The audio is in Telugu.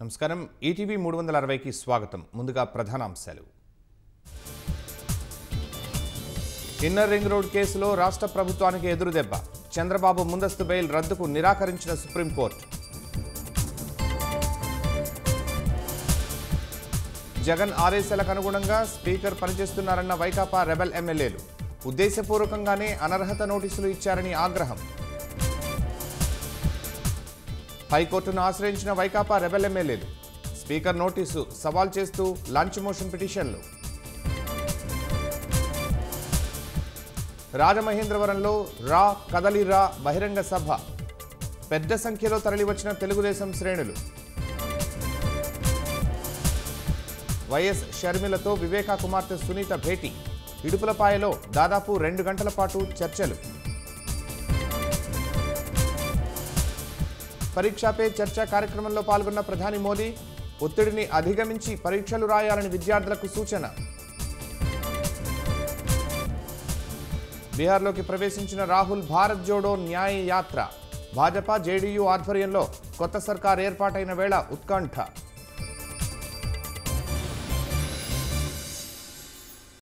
నమస్కారం ఈటీవీ మూడు వందల అరవైకి స్వాగతం ముందుగా ప్రధానాంశాలు ఇన్నర్ రింగ్ రోడ్ కేసులో రాష్ట్ర ప్రభుత్వానికి ఎదురుదెబ్బ చంద్రబాబు ముందస్తు బెయిల్ రద్దుకు నిరాకరించిన సుప్రీంకోర్టు జగన్ ఆదేశాలకు అనుగుణంగా స్పీకర్ పనిచేస్తున్నారన్న వైకాపా రెబల్ ఎమ్మెల్యేలు ఉద్దేశపూర్వకంగానే అనర్హత నోటీసులు ఇచ్చారని ఆగ్రహం హైకోర్టును ఆశ్రయించిన వైకాపా రెబల్ ఎమ్మెల్యేలు స్పీకర్ నోటీసు సవాల్ చేస్తూ లంచ్ మోషన్ పిటిషన్లు రాజమహేంద్రవరంలో రా కదలి రా బహిరంగ సభ పెద్ద సంఖ్యలో తరలివచ్చిన తెలుగుదేశం శ్రేణులు వైఎస్ షర్మిలతో వివేకా కుమార్తె సునీత భేటీ ఇడుపులపాయలో దాదాపు రెండు గంటల పాటు చర్చలు పరీక్షా పే చర్చ కార్యక్రమంలో పాల్గొన్న ప్రధాని మోదీ ఒత్తిడిని అధిగమించి పరీక్షలు రాయాలని విద్యార్థులకు సూచన బీహార్లోకి ప్రవేశించిన రాహుల్ భారత్ జోడో న్యాయ యాత్ర భాజపా జేడీయూ ఆధ్వర్యంలో కొత్త సర్కార్ ఏర్పాటైన వేళ ఉత్కంఠ